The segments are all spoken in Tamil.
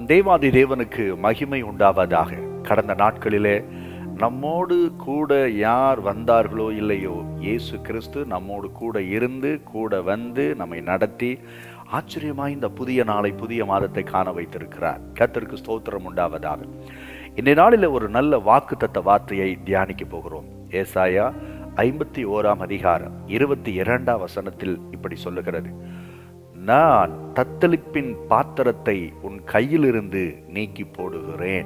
நம் தேவாதி தேவனுக்கு மகிமை உண்டாவதாக கடந்த நாட்களிலே நம்மோடு கூட யார் வந்தார்களோ இல்லையோ இயேசு கிறிஸ்து நம்மோடு கூட இருந்து கூட வந்து நம்மை நடத்தி ஆச்சரியமாய் இந்த புதிய நாளை புதிய மாதத்தை காண வைத்திருக்கிறார் கர்த்தருக்கு ஸ்தோத்திரம் உண்டாவதாக இந்த நாளில் ஒரு நல்ல வாக்குத்தத்த வார்த்தையை தியானிக்க போகிறோம் ஏசாயா ஐம்பத்தி ஓராம் அதிகாரம் இருபத்தி இரண்டாம் வசனத்தில் இப்படி சொல்லுகிறது நான் தத்தளிப்பின் பாத்திரத்தை உன் கையிலிருந்து நீக்கி போடுகிறேன்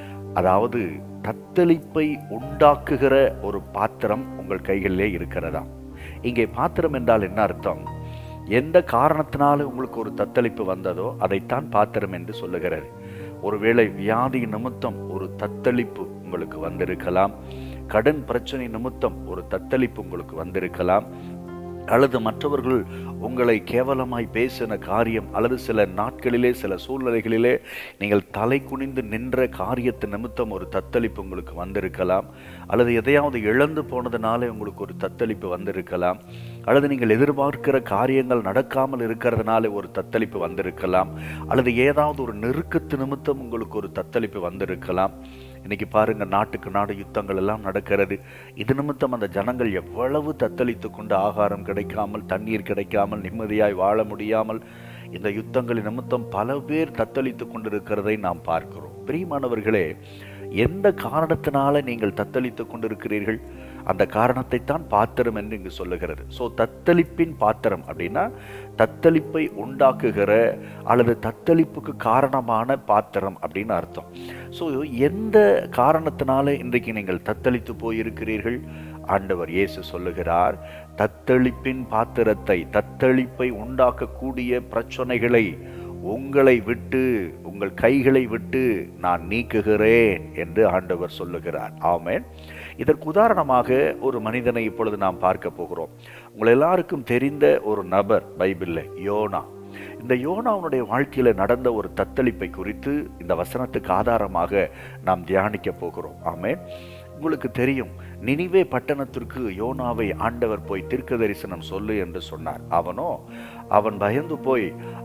அதாவது தத்தளிப்பை உண்டாக்குகிற ஒரு பாத்திரம் உங்கள் கைகளிலே இருக்கிறதா இங்கே பாத்திரம் என்றால் என்ன அர்த்தம் எந்த காரணத்தினால உங்களுக்கு ஒரு தத்தளிப்பு வந்ததோ அதைத்தான் பாத்திரம் என்று சொல்லுகிறது ஒருவேளை வியாதி நிமித்தம் ஒரு தத்தளிப்பு உங்களுக்கு வந்திருக்கலாம் கடன் பிரச்சனை நிமித்தம் ஒரு தத்தளிப்பு உங்களுக்கு வந்திருக்கலாம் அல்லது மற்றவர்கள் உங்களை கேவலமாய் பேசின காரியம் அல்லது சில நாட்களிலே சில சூழ்நிலைகளிலே நீங்கள் தலை குனிந்து நின்ற காரியத்து நிமித்தம் ஒரு தத்தளிப்பு உங்களுக்கு வந்திருக்கலாம் அல்லது எதையாவது இழந்து போனதுனால உங்களுக்கு ஒரு தத்தளிப்பு வந்திருக்கலாம் அல்லது நீங்கள் எதிர்பார்க்கிற காரியங்கள் நடக்காமல் இருக்கிறதுனால ஒரு தத்தளிப்பு வந்திருக்கலாம் அல்லது ஏதாவது ஒரு நெருக்கத்து நிமித்தம் உங்களுக்கு ஒரு தத்தளிப்பு வந்திருக்கலாம் இன்னைக்கு பாருங்க நாட்டுக்கு நாடு யுத்தங்கள் எல்லாம் நடக்கிறது இது நிமித்தம் அந்த ஜனங்கள் எவ்வளவு தத்தளித்து கொண்டு ஆகாரம் கிடைக்காமல் தண்ணீர் கிடைக்காமல் நிம்மதியாய் வாழ முடியாமல் இந்த யுத்தங்களின் நிமித்தம் பல பேர் தத்தளித்து கொண்டிருக்கிறதை நாம் பார்க்கிறோம் பிரியமானவர்களே எந்த காரணத்தினால நீங்கள் தத்தளித்து கொண்டிருக்கிறீர்கள் அந்த காரணத்தை தான் பாத்திரம் என்று இங்கு சொல்லுகிறது ஸோ தத்தளிப்பின் பாத்திரம் அப்படின்னா தத்தளிப்பை உண்டாக்குகிற அல்லது தத்தளிப்புக்கு காரணமான பாத்திரம் அப்படின்னு அர்த்தம் ஸோ எந்த காரணத்தினால இன்றைக்கு நீங்கள் தத்தளித்து போயிருக்கிறீர்கள் ஆண்டவர் இயேசு சொல்லுகிறார் தத்தளிப்பின் பாத்திரத்தை தத்தளிப்பை உண்டாக்கக்கூடிய பிரச்சனைகளை உங்களை விட்டு உங்கள் கைகளை விட்டு நான் நீக்குகிறேன் என்று ஆண்டவர் சொல்லுகிறார் ஆமேன் இதற்கு உதாரணமாக ஒரு மனிதனை இப்பொழுது நாம் பார்க்க போகிறோம் உங்கள் எல்லாருக்கும் தெரிந்த ஒரு நபர் பைபிளில் யோனா இந்த யோனாவுடைய வாழ்க்கையில நடந்த ஒரு தத்தளிப்பை குறித்து இந்த வசனத்துக்கு ஆதாரமாக நாம் தியானிக்க போகிறோம் ஆமேன் உங்களுக்கு தெரியும் நினிவே பட்டணத்திற்கு யோனாவை ஆண்டவர் போய் தீர்க்க தரிசனம் சொல்லு என்று சொன்னார் அவனோ அவன் பயந்து போய்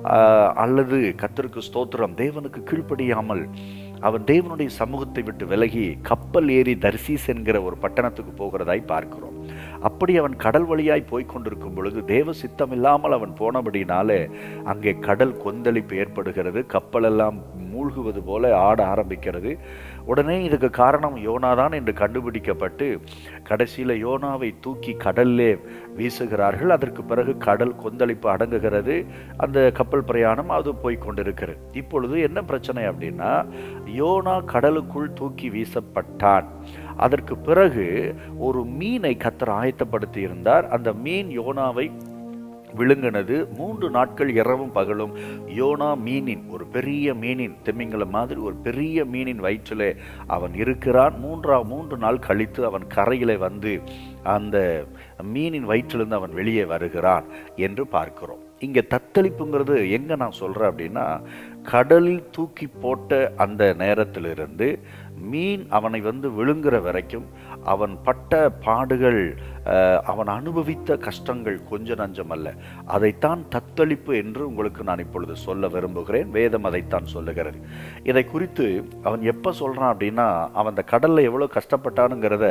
அல்லது கத்தருக்கு ஸ்தோத்திரம் தேவனுக்கு கீழ்ப்படியாமல் அவன் தேவனுடைய சமூகத்தை விட்டு விலகி கப்பல் ஏறி தர்சீஸ் என்கிற ஒரு பட்டணத்துக்கு போகிறதாய் பார்க்கிறோம் அப்படி அவன் கடல் வழியாய் போய் கொண்டிருக்கும் பொழுது தேவ சித்தம் இல்லாமல் அவன் போனபடினாலே அங்கே கடல் கொந்தளிப்பு ஏற்படுகிறது கப்பல் எல்லாம் மூழ்குவது போல ஆட ஆரம்பிக்கிறது உடனே இதுக்கு காரணம் யோனாதான் என்று கண்டுபிடிக்கப்பட்டு கடைசியில் யோனாவை தூக்கி கடல்லே வீசுகிறார்கள் அதற்கு பிறகு கடல் கொந்தளிப்பு அடங்குகிறது அந்த கப்பல் பிரயாணம் அது போய் கொண்டிருக்கிறது இப்பொழுது என்ன பிரச்சனை அப்படின்னா யோனா கடலுக்குள் தூக்கி வீசப்பட்டான் அதற்கு பிறகு ஒரு மீனை கத்தர் ஆயத்தப்படுத்தி இருந்தார் அந்த மீன் யோனாவை விழுங்கினது மூன்று நாட்கள் இரவும் பகலும் யோனா மீனின் ஒரு பெரிய மீனின் திமிங்கல மாதிரி ஒரு பெரிய மீனின் வயிற்றிலே அவன் இருக்கிறான் மூன்றா மூன்று நாள் கழித்து அவன் கரையிலே வந்து அந்த மீனின் வயிற்றிலிருந்து அவன் வெளியே வருகிறான் என்று பார்க்கிறோம் இங்கே தத்தளிப்புங்கிறது எங்கே நான் சொல்கிறேன் அப்படின்னா கடலில் தூக்கி போட்ட அந்த நேரத்திலிருந்து மீன் அவனை வந்து விழுங்குற வரைக்கும் அவன் பட்ட பாடுகள் அவன் அனுபவித்த கஷ்டங்கள் கொஞ்ச நஞ்சம் அல்ல அதைத்தான் தத்தளிப்பு என்று உங்களுக்கு நான் இப்பொழுது சொல்ல விரும்புகிறேன் வேதம் அதைத்தான் சொல்லுகிறது இதை குறித்து அவன் எப்போ சொல்கிறான் அப்படின்னா அவன் அந்த கடலில் எவ்வளோ கஷ்டப்பட்டானுங்கிறத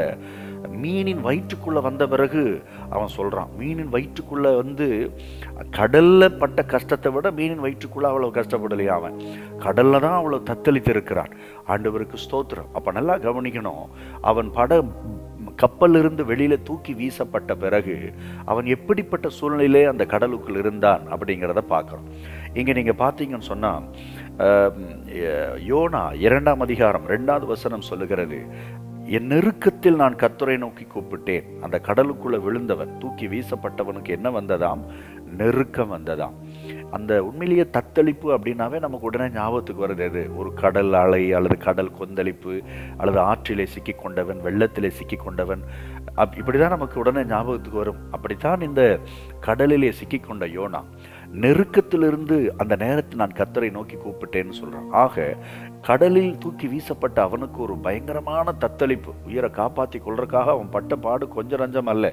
மீனின் வயிற்றுக்குள்ளே வந்த பிறகு அவன் சொல்கிறான் மீனின் வயிற்றுக்குள்ளே வந்து கடலில் பட்ட கஷ்டத்தை விட மீனின் வயிற்றுக்குள்ளே அவ்வளோ கஷ்டப்படலையா அவன் கடலில் தான் அவ்வளோ தத்தளித்து இருக்கிறான் ஆண்டவருக்கு ஸ்தோத்திரம் அப்போ நல்லா கவனிக்கணும் அவன் பட கப்பலிருந்து வெளியில தூக்கி வீசப்பட்ட பிறகு அவன் எப்படிப்பட்ட சூழ்நிலையிலே அந்த கடலுக்குள் இருந்தான் அப்படிங்கிறத பார்க்கணும் இங்கே நீங்கள் பார்த்தீங்கன்னு சொன்னால் யோனா இரண்டாம் அதிகாரம் ரெண்டாவது வசனம் சொல்லுகிறது என் நெருக்கத்தில் நான் கத்துரை நோக்கி கூப்பிட்டேன் அந்த கடலுக்குள்ள விழுந்தவன் தூக்கி வீசப்பட்டவனுக்கு என்ன வந்ததாம் நெருக்கம் வந்ததாம் அந்த உண்மையிலேயே தத்தளிப்பு அப்படின்னாவே நமக்கு உடனே ஞாபகத்துக்கு வருது எது ஒரு கடல் அலை அல்லது கடல் கொந்தளிப்பு அல்லது ஆற்றிலே சிக்கி கொண்டவன் வெள்ளத்திலே சிக்கி கொண்டவன் அப் இப்படிதான் நமக்கு உடனே ஞாபகத்துக்கு வரும் அப்படித்தான் இந்த கடலிலே சிக்கி கொண்ட யோனா நெருக்கத்திலிருந்து அந்த நேரத்தில் நான் கத்தரை நோக்கி கூப்பிட்டேன்னு சொல்றான் ஆக கடலில் தூக்கி வீசப்பட்ட அவனுக்கு ஒரு பயங்கரமான தத்தளிப்பு உயிரை காப்பாற்றி கொள்றதுக்காக அவன் பட்ட பாடு கொஞ்சம் ரஞ்சம் அல்ல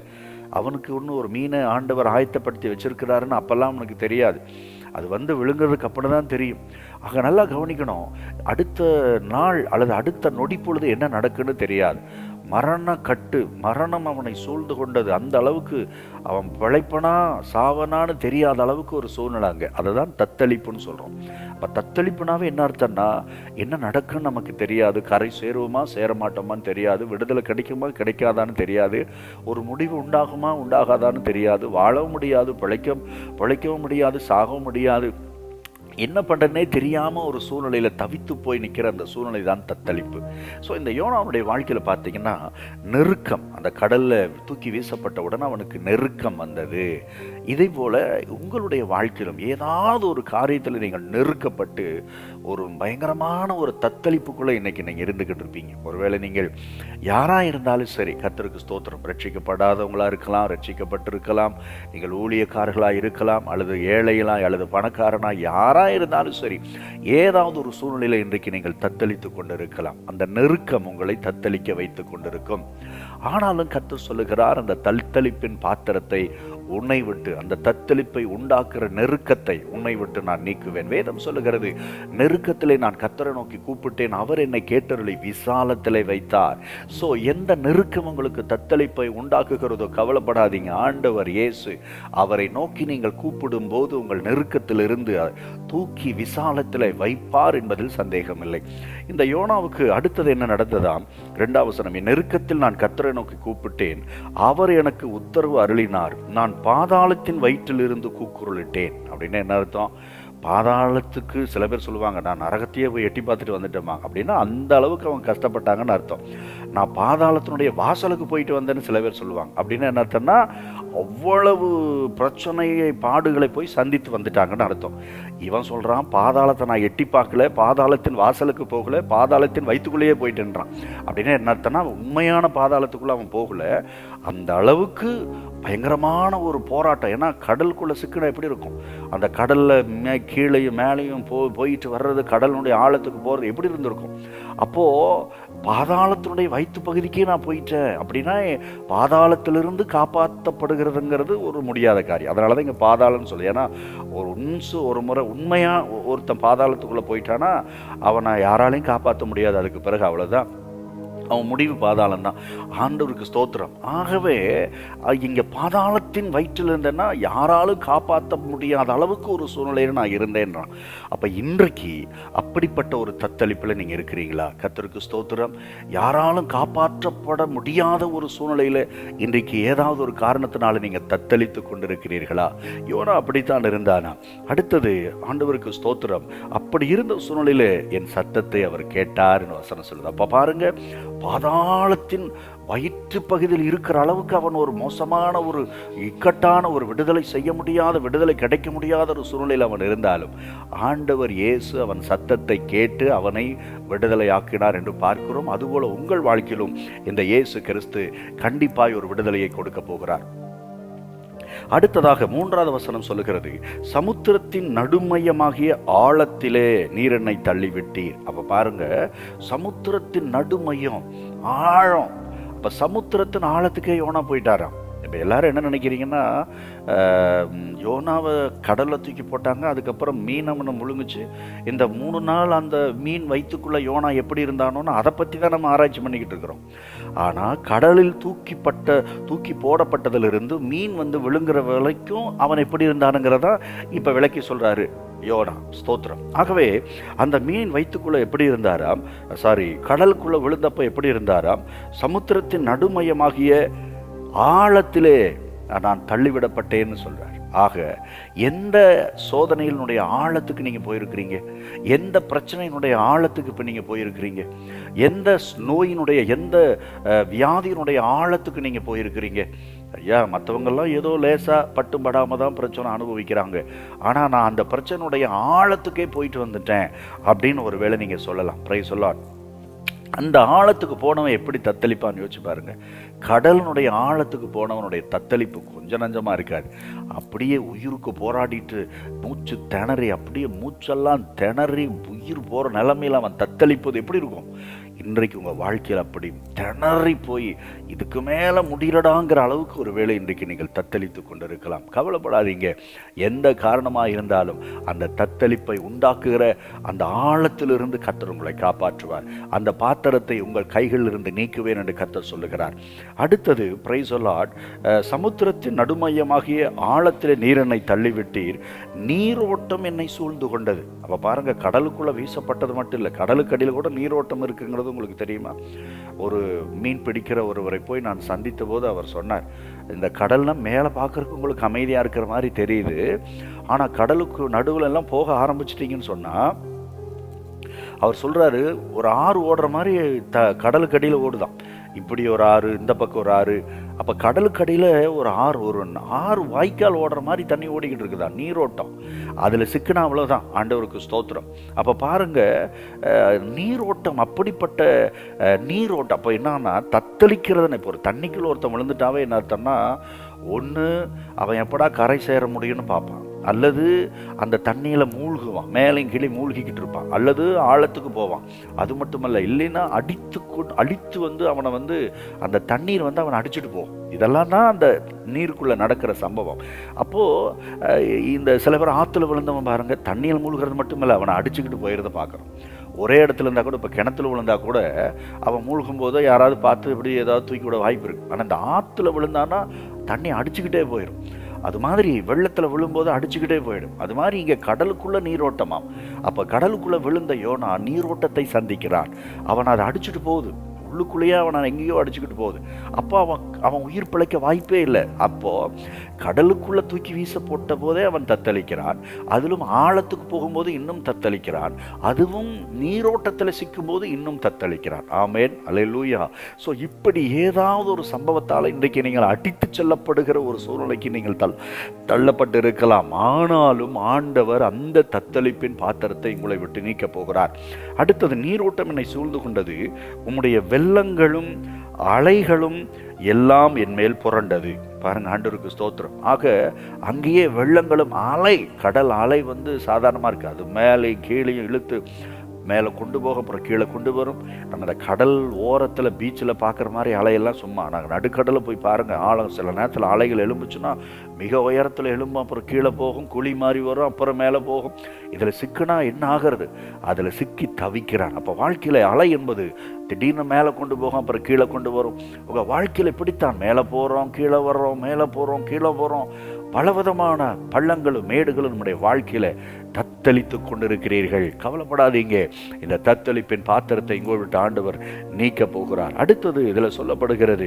அவனுக்கு ஒன்றும் ஒரு மீனை ஆண்டவர் ஆயத்தப்படுத்தி வச்சிருக்கிறாருன்னு அப்பெல்லாம் அவனுக்கு தெரியாது அது வந்து விழுங்குறதுக்கு அப்புறம் தான் தெரியும் ஆக நல்லா கவனிக்கணும் அடுத்த நாள் அல்லது அடுத்த நொடி பொழுது என்ன நடக்குன்னு தெரியாது மரண கட்டு மரணம் அவனை சூழ்ந்து கொண்டது அந்த அளவுக்கு அவன் பிழைப்பனா சாவனான்னு தெரியாத அளவுக்கு ஒரு சூழ்நிலை அங்கே அதை தான் தத்தளிப்புன்னு சொல்கிறோம் அப்போ தத்தளிப்புனாவே என்ன அர்த்தம்னா என்ன நடக்குன்னு நமக்கு தெரியாது கரை சேருவோமா சேர மாட்டோமான்னு தெரியாது விடுதலை கிடைக்குமா கிடைக்காதான்னு தெரியாது ஒரு முடிவு உண்டாகுமா உண்டாகாதான்னு தெரியாது வாழவும் முடியாது பிழைக்க பிழைக்கவும் முடியாது சாகவும் முடியாது என்ன பண்ணுறதுனே தெரியாமல் ஒரு சூழ்நிலையில் தவித்து போய் நிற்கிற அந்த சூழ்நிலை தான் தத்தளிப்பு ஸோ இந்த யோனாவுடைய வாழ்க்கையில் பார்த்தீங்கன்னா நெருக்கம் அந்த கடலில் தூக்கி வீசப்பட்ட உடனே அவனுக்கு நெருக்கம் வந்தது இதே போல் உங்களுடைய வாழ்க்கையிலும் ஏதாவது ஒரு காரியத்தில் நீங்கள் நெருக்கப்பட்டு ஒரு பயங்கரமான ஒரு தத்தளிப்புக்குள்ளே இன்னைக்கு நீங்கள் இருந்துக்கிட்டு இருப்பீங்க ஒருவேளை நீங்கள் யாராக இருந்தாலும் சரி கத்தருக்கு ஸ்தோத்திரம் ரட்சிக்கப்படாதவங்களாக இருக்கலாம் ரட்சிக்கப்பட்டிருக்கலாம் நீங்கள் ஊழியக்காரர்களாக இருக்கலாம் அல்லது ஏழைகளாக அல்லது பணக்காரனாக யாராக இருந்தாலும் சரி ஏதாவது ஒரு சூழ்நிலையில் இன்றைக்கு நீங்கள் தத்தளித்து கொண்டிருக்கலாம் அந்த நெருக்கம் உங்களை தத்தளிக்க வைத்து கொண்டிருக்கும் ஆனாலும் கத்தர் சொல்லுகிறார் அந்த தத்தளிப்பின் பாத்திரத்தை உன்னை விட்டு அந்த தத்தளிப்பை உண்டாக்குற நெருக்கத்தை உன்னை விட்டு நான் நீக்குவேன் வேதம் சொல்லுகிறது நெருக்கத்திலே நான் கத்தரை நோக்கி கூப்பிட்டேன் அவர் என்னை கேட்டருளை விசாலத்திலே வைத்தார் ஸோ எந்த நெருக்கம் உங்களுக்கு தத்தளிப்பை உண்டாக்குகிறதோ கவலைப்படாதீங்க ஆண்டவர் இயேசு அவரை நோக்கி நீங்கள் கூப்பிடும் போது உங்கள் நெருக்கத்திலிருந்து தூக்கி விசாலத்தில் வைப்பார் என்பதில் சந்தேகமில்லை இந்த யோனாவுக்கு அடுத்தது என்ன நடந்ததாம் இரண்டாவது வசனம் என் நெருக்கத்தில் நான் கத்தரை நோக்கி கூப்பிட்டேன் அவர் எனக்கு உத்தரவு அருளினார் நான் பாதாளத்தின் வயிற்றிலிருந்து கூக்குரலிட்டேன் அப்படின்னு என்ன அர்த்தம் பாதாளத்துக்கு சில பேர் சொல்லுவாங்க நான் நரகத்தையே போய் எட்டி பார்த்துட்டு வந்துட்டேமா அப்படின்னா அந்த அளவுக்கு அவங்க கஷ்டப்பட்டாங்கன்னு அர்த்தம் நான் பாதாளத்தினுடைய வாசலுக்கு போயிட்டு வந்தேன்னு சில பேர் சொல்லுவாங்க அப்படின்னு என்ன அர்த்தம்னா அவ்வளவு பிரச்சனையை பாடுகளை போய் சந்தித்து வந்துட்டாங்கன்னு அர்த்தம் இவன் சொல்கிறான் பாதாளத்தை நான் எட்டி பார்க்கல பாதாளத்தின் வாசலுக்கு போகல பாதாளத்தின் வயிற்றுக்குள்ளேயே போயிட்டுன்றான் அப்படின்னா என்ன அர்த்தம்னா உண்மையான பாதாளத்துக்குள்ளே அவன் போகல அந்த அளவுக்கு பயங்கரமான ஒரு போராட்டம் ஏன்னா கடலுக்குள்ளே சிக்கனம் எப்படி இருக்கும் அந்த கடலில் மே கீழேயும் மேலேயும் போ போயிட்டு வர்றது கடலுடைய ஆழத்துக்கு போகிறது எப்படி இருந்திருக்கும் அப்போது பாதாளத்தினுடைய வயிற்று பகுதிக்கே நான் போயிட்டேன் அப்படின்னா பாதாளத்திலிருந்து காப்பாற்றப்படுகிறதுங்கிறது ஒரு முடியாத காரியம் அதனால தான் இங்கே பாதாளம்னு சொல்லு ஏன்னா ஒரு உன்சு ஒரு முறை உண்மையாக ஒருத்தன் பாதாளத்துக்குள்ளே போயிட்டானா அவனை யாராலையும் காப்பாற்ற முடியாது அதுக்கு பிறகு அவ்வளோதான் அவன் முடிவு பாதாளம் தான் ஆண்டவருக்கு ஸ்தோத்திரம் ஆகவே இங்கே பாதாளத்தின் வயிற்றில் இருந்தேன்னா யாராலும் காப்பாற்ற முடியாத அளவுக்கு ஒரு சூழ்நிலையில் நான் இருந்தேன்றான் அப்போ இன்றைக்கு அப்படிப்பட்ட ஒரு தத்தளிப்பில் நீங்கள் இருக்கிறீங்களா கத்தருக்கு ஸ்தோத்திரம் யாராலும் காப்பாற்றப்பட முடியாத ஒரு சூழ்நிலையில் இன்றைக்கு ஏதாவது ஒரு காரணத்தினால நீங்கள் தத்தளித்து கொண்டிருக்கிறீர்களா யோனா அப்படித்தான் இருந்தானா அடுத்தது ஆண்டவருக்கு ஸ்தோத்திரம் அப்படி இருந்த சூழ்நிலையில் என் சத்தத்தை அவர் கேட்டார்னு வசனம் சொல்லுது அப்போ பாருங்க பாதாளத்தின் வயிற்று பகுதியில் இருக்கிற அளவுக்கு அவன் ஒரு மோசமான ஒரு இக்கட்டான ஒரு விடுதலை செய்ய முடியாத விடுதலை கிடைக்க முடியாத ஒரு சூழ்நிலையில் அவன் இருந்தாலும் ஆண்டவர் இயேசு அவன் சத்தத்தை கேட்டு அவனை விடுதலை ஆக்கினார் என்று பார்க்கிறோம் அதுபோல உங்கள் வாழ்க்கையிலும் இந்த இயேசு கிறிஸ்து கண்டிப்பாய் ஒரு விடுதலையை கொடுக்க போகிறார் அடுத்ததாக மூன்றாவது வசனம் சொல்லுகிறது சமுத்திரத்தின் நடுமையமாகிய ஆழத்திலே நீரெண்ணை தள்ளிவிட்டீர் அப்ப பாருங்க சமுத்திரத்தின் நடுமையம் ஆழம் அப்ப சமுத்திரத்தின் ஆழத்துக்கே யோனா போயிட்டாராம் இப்போ எல்லாரும் என்ன நினைக்கிறீங்கன்னா யோனாவை கடலில் தூக்கி போட்டாங்க அதுக்கப்புறம் மீன் அவனை முழுங்குச்சு இந்த மூணு நாள் அந்த மீன் வயிற்றுக்குள்ளே யோனா எப்படி இருந்தானோன்னு அதை பற்றி தான் நம்ம ஆராய்ச்சி பண்ணிக்கிட்டு இருக்கிறோம் ஆனால் கடலில் தூக்கிப்பட்ட தூக்கி போடப்பட்டதிலிருந்து மீன் வந்து விழுங்குற வரைக்கும் அவன் எப்படி இருந்தானுங்கிறதா இப்போ விளக்கி சொல்கிறாரு யோனா ஸ்தோத்திரம் ஆகவே அந்த மீன் வயிற்றுக்குள்ளே எப்படி இருந்தாராம் சாரி கடலுக்குள்ளே விழுந்தப்போ எப்படி இருந்தாராம் சமுத்திரத்தின் நடுமையமாகிய ஆழத்திலே நான் தள்ளிவிடப்பட்டேன்னு சொல்கிறார் ஆக எந்த சோதனையினுடைய ஆழத்துக்கு நீங்கள் போயிருக்கிறீங்க எந்த பிரச்சனையினுடைய ஆழத்துக்கு இப்போ நீங்கள் போயிருக்கிறீங்க எந்த நோயினுடைய எந்த வியாதியினுடைய ஆழத்துக்கு நீங்கள் போயிருக்கிறீங்க ஐயா மற்றவங்கெல்லாம் ஏதோ லேசாக பட்டும் படாமல் தான் பிரச்சனை அனுபவிக்கிறாங்க ஆனால் நான் அந்த பிரச்சனையுடைய ஆழத்துக்கே போயிட்டு வந்துட்டேன் அப்படின்னு ஒரு வேளை நீங்கள் சொல்லலாம் ப்ரை சொல்லலாம் அந்த ஆழத்துக்கு போனவன் எப்படி தத்தளிப்பான்னு யோசிச்சு பாருங்க கடலினுடைய ஆழத்துக்கு போனவனுடைய தத்தளிப்பு கொஞ்சம் நஞ்சமாக இருக்காது அப்படியே உயிருக்கு போராடிட்டு மூச்சு திணறி அப்படியே மூச்செல்லாம் திணறி உயிர் போகிற நிலைமையில் அவன் தத்தளிப்பது எப்படி இருக்கும் இன்றைக்கு உங்கள் வாழ்க்கையில் அப்படி திணறி போய் இதுக்கு மேலே முடியலடாங்கிற அளவுக்கு ஒரு வேளை இன்றைக்கு நீங்கள் தத்தளித்து கொண்டிருக்கலாம் கவலைப்படாதீங்க எந்த காரணமாக இருந்தாலும் அந்த தத்தளிப்பை உண்டாக்குகிற அந்த ஆழத்திலிருந்து கத்தர் உங்களை காப்பாற்றுவார் அந்த பாத்திரத்தை உங்கள் கைகளில் இருந்து நீக்குவேன் என்று கத்தர் சொல்லுகிறார் அடுத்தது பிரைசொல்லாட் சமுத்திரத்தின் நடுமையமாகிய ஆழத்திலே நீரெண்ணை தள்ளிவிட்டீர் நீரோட்டம் என்னை சூழ்ந்து கொண்டது அப்போ பாருங்க கடலுக்குள்ள வீசப்பட்டது மட்டும் இல்லை கடலுக்கடியில் கூட நீரோட்டம் இருக்குங்கிறது உங்களுக்கு தெரியுமா ஒரு மீன் பிடிக்கிற ஒருவரை போய் நான் சந்தித்த போது அவர் சொன்னார் இந்த கடல்னா மேலே பார்க்கறதுக்கு உங்களுக்கு அமைதியாக இருக்கிற மாதிரி தெரியுது ஆனால் கடலுக்கு நடுவில் எல்லாம் போக ஆரம்பிச்சிட்டிங்கன்னு சொன்னால் அவர் சொல்கிறாரு ஒரு ஆறு ஓடுற மாதிரி த கடலுக்கடியில் ஓடுதான் இப்படி ஒரு ஆறு இந்த பக்கம் ஒரு ஆறு அப்போ கடலுக்கடியில் ஒரு ஆறு ஒரு ஆறு வாய்க்கால் ஓடுற மாதிரி தண்ணி ஓடிக்கிட்டு இருக்குதா நீரோட்டம் அதில் சிக்கினா அவ்வளோதான் ஆண்டவருக்கு ஸ்தோத்திரம் அப்போ பாருங்க அஹ், நீரோட்டம் அப்படிப்பட்ட அஹ், நீரோட்டம் அப்போ என்னன்னா தத்தளிக்கிறதுன்னு இப்போ ஒரு தண்ணிக்குள்ள ஒருத்தன் விழுந்துட்டாவே என்ன அர்த்தம்னா ஒன்று அவன் எப்படா கரை சேர முடியும்னு பார்ப்பான் அல்லது அந்த தண்ணியில் மூழ்குவான் மேலையும் கீழே மூழ்கிக்கிட்டு இருப்பான் அல்லது ஆழத்துக்கு போவான் அது மட்டுமல்ல இல்லைன்னா அடித்து கொண்டு அடித்து வந்து அவனை வந்து அந்த தண்ணீர் வந்து அவனை அடிச்சுட்டு போகும் இதெல்லாம் தான் அந்த நீருக்குள்ளே நடக்கிற சம்பவம் அப்போது இந்த சில பேர் ஆற்றுல விழுந்தவன் பாருங்க தண்ணியில் மூழ்கிறது மட்டுமல்ல அவனை அடிச்சுக்கிட்டு போயிருந்த பார்க்குறோம் ஒரே இடத்துல இருந்தால் கூட இப்போ கிணத்துல விழுந்தா கூட அவன் மூழ்கும் போதோ யாராவது பார்த்து இப்படி ஏதாவது தூக்கி விட வாய்ப்பு இருக்கு ஆனால் இந்த ஆற்றுல விழுந்தான்னா தண்ணி அடிச்சுக்கிட்டே போயிடும் அது மாதிரி வெள்ளத்தில் விழும்போது அடிச்சுக்கிட்டே போயிடும் அது மாதிரி இங்கே கடலுக்குள்ள நீரோட்டமாம் அப்போ கடலுக்குள்ள விழுந்த யோனா நீரோட்டத்தை சந்திக்கிறான் அவன் அதை அடிச்சுட்டு போகுது உள்ளுக்குள்ளேயே அவனை எங்கேயோ அடிச்சுக்கிட்டு போகுது அப்போ அவன் அவன் உயிர் பிழைக்க வாய்ப்பே இல்லை அப்போ கடலுக்குள்ள தூக்கி வீச போட்ட போதே அவன் தத்தளிக்கிறான் அதிலும் ஆழத்துக்கு போகும்போது இன்னும் தத்தளிக்கிறான் அதுவும் நீரோட்டத்தில் சிக்கும்போது இன்னும் தத்தளிக்கிறான் ஆமேன் அல்லேலூயா ஸோ இப்படி ஏதாவது ஒரு சம்பவத்தால் இன்றைக்கு நீங்கள் அடித்து செல்லப்படுகிற ஒரு சூழ்நிலைக்கு நீங்கள் தள் தள்ளப்பட்டு இருக்கலாம் ஆனாலும் ஆண்டவர் அந்த தத்தளிப்பின் பாத்திரத்தை உங்களை விட்டு நீக்கப் போகிறார் அடுத்தது நீரோட்டம் என்னை சூழ்ந்து கொண்டது உம்முடைய வெள்ளங்களும் அலைகளும் எல்லாம் என் மேல் புரண்டது பாருங்க ஆண்டவருக்கு ஸ்தோத்திரம் ஆக அங்கேயே வெள்ளங்களும் அலை கடல் அலை வந்து சாதாரணமாக இருக்குது அது மேலே கீழே இழுத்து மேலே கொண்டு போக அப்புறம் கீழே கொண்டு வரும் நம்ம இந்த கடல் ஓரத்தில் பீச்சில் பார்க்குற மாதிரி அலையெல்லாம் சும்மா நாங்கள் நடுக்கடலில் போய் பாருங்கள் ஆழம் சில நேரத்தில் அலைகள் எழும்புச்சுன்னா மிக உயரத்தில் எழும்பும் அப்புறம் கீழே போகும் குழி மாதிரி வரும் அப்புறம் மேலே போகும் இதில் சிக்கினா என்ன ஆகிறது அதில் சிக்கி தவிக்கிறான் அப்போ வாழ்க்கையில் அலை என்பது திடீர்னு மேலே கொண்டு போகும் அப்புறம் கீழே கொண்டு வரும் உங்கள் வாழ்க்கையில் இப்படித்தான் மேலே போகிறோம் கீழே வர்றோம் மேலே போகிறோம் கீழே போகிறோம் பலவிதமான பள்ளங்களும் மேடுகளும் நம்முடைய வாழ்க்கையில தத்தளித்து கொண்டிருக்கிறீர்கள் கவலைப்படாதீங்க இந்த தத்தளிப்பின் பாத்திரத்தை இங்கோடு விட்டு ஆண்டவர் நீக்க போகிறார் அடுத்தது இதில் சொல்லப்படுகிறது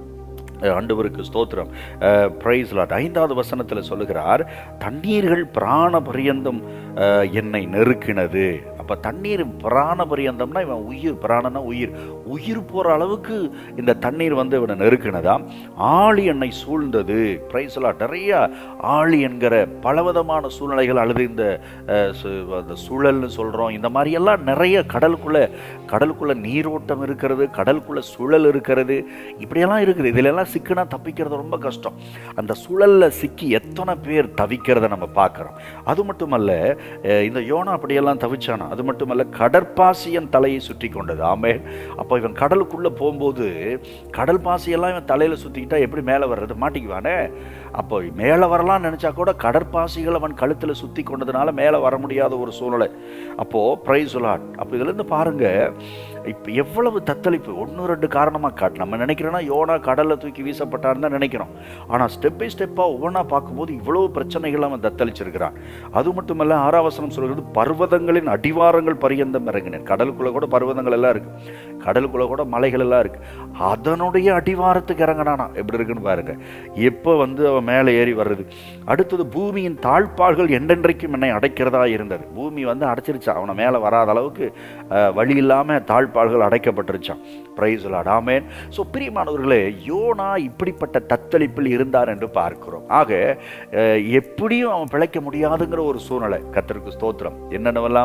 ஆண்டவருக்கு ஸ்தோத்திரம் பிரைஸ் லாட் ஐந்தாவது வசனத்தில் சொல்லுகிறார் தண்ணீர்கள் பிராண பரியந்தம் அஹ், என்னை நெருக்கினது அப்போ தண்ணீர் பிராண பரியந்தம்னா இவன் உயிர் பிராணனா உயிர் உயிர் போகிற அளவுக்கு இந்த தண்ணீர் வந்து இவனை நெருக்கினதாம் ஆழி என்னை சூழ்ந்தது பிரைஸ் லாட் நிறைய ஆழி என்கிற பலவிதமான சூழ்நிலைகள் அல்லது இந்த அஹ், சு- அந்த சுழல்னு சொல்கிறோம் இந்த மாதிரியெல்லாம் நிறைய கடலுக்குள்ளே கடலுக்குள்ளே நீரோட்டம் இருக்கிறது கடலுக்குள்ளே சுழல் இருக்கிறது இப்படியெல்லாம் இருக்குது இதிலெல்லாம் சிக்கினா தப்பிக்கிறது ரொம்ப கஷ்டம் அந்த சுழலில் சிக்கி எத்தனை பேர் தவிக்கிறத நம்ம பார்க்குறோம் அது மட்டுமல்ல அஹ், இந்த யோனா அப்படியெல்லாம் தவிச்சானா அது மட்டுமல்ல கடற்பாசியன் தலையை சுற்றி கொண்டது ஆமே அப்போ இவன் கடலுக்குள்ளே போகும்போது கடல் பாசியெல்லாம் இவன் தலையில் சுற்றிக்கிட்டா எப்படி மேலே வர்றது மாட்டிக்குவானே அப்போ மேலே வரலாம்னு நினச்சா கூட கடற்பாசிகள் அவன் கழுத்தில் சுற்றி கொண்டதுனால மேலே வர முடியாத ஒரு சூழ்நிலை அப்போது ப்ரைஸ் லாட் அப்போ இதுலேருந்து பாருங்க இப்போ எவ்வளவு தத்தளிப்பு ஒன்று ரெண்டு காரணமாக காட்டு நம்ம நினைக்கிறோன்னா யோனா கடலில் தூக்கி வீசப்பட்டான்னு தான் நினைக்கிறோம் ஆனால் ஸ்டெப் பை ஸ்டெப்பாக ஒவ்வொன்றா பார்க்கும்போது இவ்வளவு பிரச்சனைகள் அவன் தத்தளிச்சிருக்கிறான் அது மட்டுமல்ல ஆறாவசனம் சொல்கிறது பர்வதங்களின் அடிவாரங்கள் பரியந்தம் இறங்கினேன் கடலுக்குள்ளே கூட பர்வதங்கள் எல்லாம் இருக்கு கடலுக்குள்ளே கூட மலைகள் எல்லாம் இருக்கு அதனுடைய அடிவாரத்துக்கு இறங்கினானா எப்படி இருக்குன்னு பாருங்க எப்போ வந்து அவன் மேலே ஏறி வர்றது அடுத்தது பூமியின் தாழ்பாள்கள் என்றென்றைக்கும் என்னை அடைக்கிறதா இருந்தது பூமி வந்து அடைச்சிருச்சான் அவனை மேலே வராத அளவுக்கு அஹ், வழி இல்லாமல் தாழ்பாள்கள் அடைக்கப்பட்டிருச்சான் பிரைஸ் ஆமேன் ஸோ பிரியமானவர்களே யோனா இப்படிப்பட்ட தத்தளிப்பில் இருந்தார் என்று பார்க்கிறோம் ஆக அஹ், எப்படியும் அவன் பிழைக்க முடியாதுங்கிற ஒரு சூழ்நிலை கத்தருக்கு ஸ்தோத்திரம் என்னென்னவெல்லாம்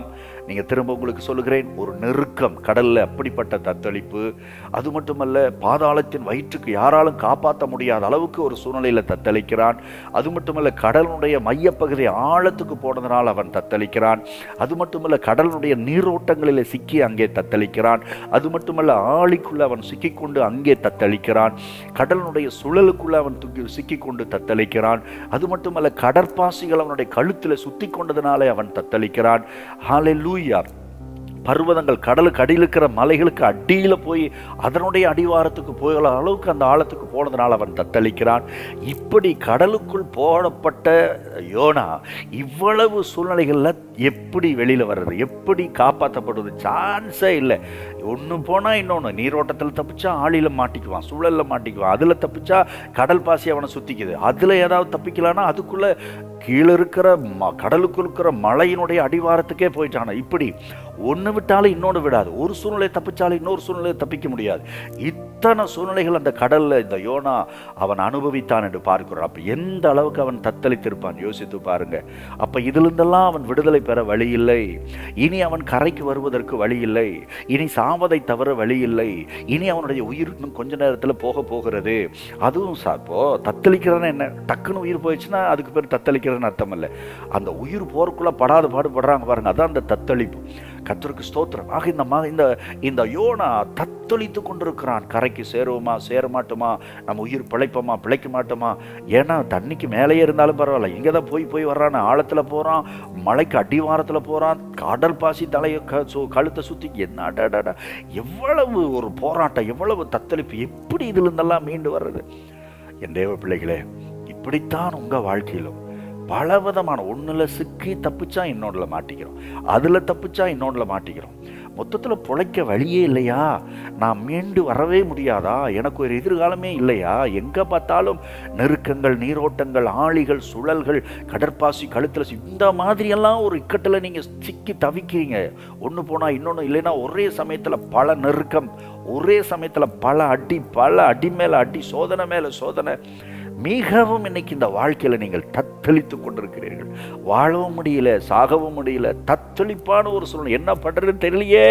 நீங்க திரும்ப உங்களுக்கு சொல்லுகிறேன் ஒரு நெருக்கம் கடல்ல அப்படிப்பட்ட தத்தளிப்பு அது மட்டுமல்ல பாதாளத்தின் வயிற்றுக்கு யாராலும் காப்பாற்ற முடியாத அளவுக்கு ஒரு சூழ்நிலையில தத்தளிக்கிறான் அது மட்டுமல்ல கடலுடைய மையப்பகுதி ஆழத்துக்கு போனதனால் அவன் தத்தளிக்கிறான் அது மட்டுமல்ல கடலுடைய நீரோட்டங்களிலே சிக்கி அங்கே தத்தளிக்கிறான் அது மட்டுமல்ல ஆழிக்குள்ள அவன் சிக்கிக்கொண்டு அங்கே தத்தளிக்கிறான் கடலுடைய சுழலுக்குள்ள அவன் துக்கி சிக்கிக்கொண்டு தத்தளிக்கிறான் அது மட்டுமல்ல கடற்பாசிகள் அவனுடைய கழுத்தில் சுத்தி கொண்டதினாலே அவன் தத்தளிக்கிறான் ஹalleluya பர்வதங்கள் கடலுக்கு அடியில் இருக்கிற மலைகளுக்கு அடியில் போய் அதனுடைய அடிவாரத்துக்கு போகிற அளவுக்கு அந்த ஆழத்துக்கு போனதுனால அவன் தத்தளிக்கிறான் இப்படி கடலுக்குள் போடப்பட்ட யோனா இவ்வளவு சூழ்நிலைகளில் எப்படி வெளியில் வர்றது எப்படி காப்பாற்றப்படுவது சான்ஸே இல்லை ஒன்று போனால் இன்னொன்று நீரோட்டத்தில் தப்பிச்சா ஆளியில் மாட்டிக்குவான் சூழலில் மாட்டிக்குவான் அதில் தப்பிச்சா கடல் பாசி அவனை சுற்றிக்குது அதில் ஏதாவது தப்பிக்கலான்னா அதுக்குள்ளே கீழே இருக்கிற ம கடலுக்குள் இருக்கிற மலையினுடைய அடிவாரத்துக்கே போயிட்டான இப்படி ஒன்று விட்டாலும் இன்னொன்று விடாது ஒரு சூழ்நிலை தப்பிச்சாலும் இன்னொரு சூழ்நிலை தப்பிக்க முடியாது இத்தனை சூழ்நிலைகள் அந்த கடலில் இந்த யோனா அவன் அனுபவித்தான் என்று பார்க்கிறோம் அப்போ எந்த அளவுக்கு அவன் தத்தளித்திருப்பான் யோசித்து பாருங்க அப்போ இதிலிருந்தெல்லாம் அவன் விடுதலை பெற வழி இல்லை இனி அவன் கரைக்கு வருவதற்கு வழி இல்லை இனி சாவதை தவிர வழி இல்லை இனி அவனுடைய உயிர் இன்னும் கொஞ்ச நேரத்தில் போக போகிறது அதுவும் சா இப்போ தத்தளிக்கிறதுன்னு என்ன டக்குன்னு உயிர் போயிடுச்சுன்னா அதுக்கு பேர் தத்தளிக்கிறதுன்னு அர்த்தம் இல்லை அந்த உயிர் போறக்குள்ள படாத பாடுபடுறாங்க பாருங்க அதான் அந்த தத்தளிப்பு கத்தருக்கு ஸ்தோத்திரம் ஆக இந்த மா இந்த இந்த யோனா தத்தளித்து கொண்டிருக்கிறான் கரைக்கு சேருவோமா சேர மாட்டோமா நம்ம உயிர் பிழைப்போமா பிழைக்க மாட்டோமா ஏன்னா தண்ணிக்கு மேலேயே இருந்தாலும் பரவாயில்ல இங்கே தான் போய் போய் வர்றான் ஆழத்தில் போகிறான் மலைக்கு அடிவாரத்தில் போகிறான் கடல் பாசி தலையை க சு கழுத்தை சுற்றி என்ன அடடடா எவ்வளவு ஒரு போராட்டம் எவ்வளவு தத்தளிப்பு எப்படி இதிலிருந்தெல்லாம் மீண்டு வர்றது என் தேவ பிள்ளைகளே இப்படித்தான் உங்கள் வாழ்க்கையிலும் பலவிதமான ஒன்றில் சிக்கி தப்பிச்சா இன்னொன்றில் மாட்டிக்கிறோம் அதில் தப்பிச்சா இன்னொன்றில் மாட்டிக்கிறோம் மொத்தத்தில் பிழைக்க வழியே இல்லையா நான் மீண்டு வரவே முடியாதா எனக்கு ஒரு எதிர்காலமே இல்லையா எங்கே பார்த்தாலும் நெருக்கங்கள் நீரோட்டங்கள் ஆழிகள் சுழல்கள் கடற்பாசி கழுத்தில் இந்த மாதிரியெல்லாம் ஒரு இக்கட்டில் நீங்கள் சிக்கி தவிக்கிறீங்க ஒன்று போனால் இன்னொன்று இல்லைன்னா ஒரே சமயத்தில் பல நெருக்கம் ஒரே சமயத்தில் பல அடி பல அடி மேலே அடி சோதனை மேலே சோதனை மிகவும் இன்னைக்கு இந்த வாழ்க்கையில் நீங்கள் தத்தளித்து கொண்டிருக்கிறீர்கள் வாழவும் முடியல சாகவும் முடியல தத்தளிப்பான ஒரு சூழ்நிலை என்ன பண்றதுன்னு தெரியலையே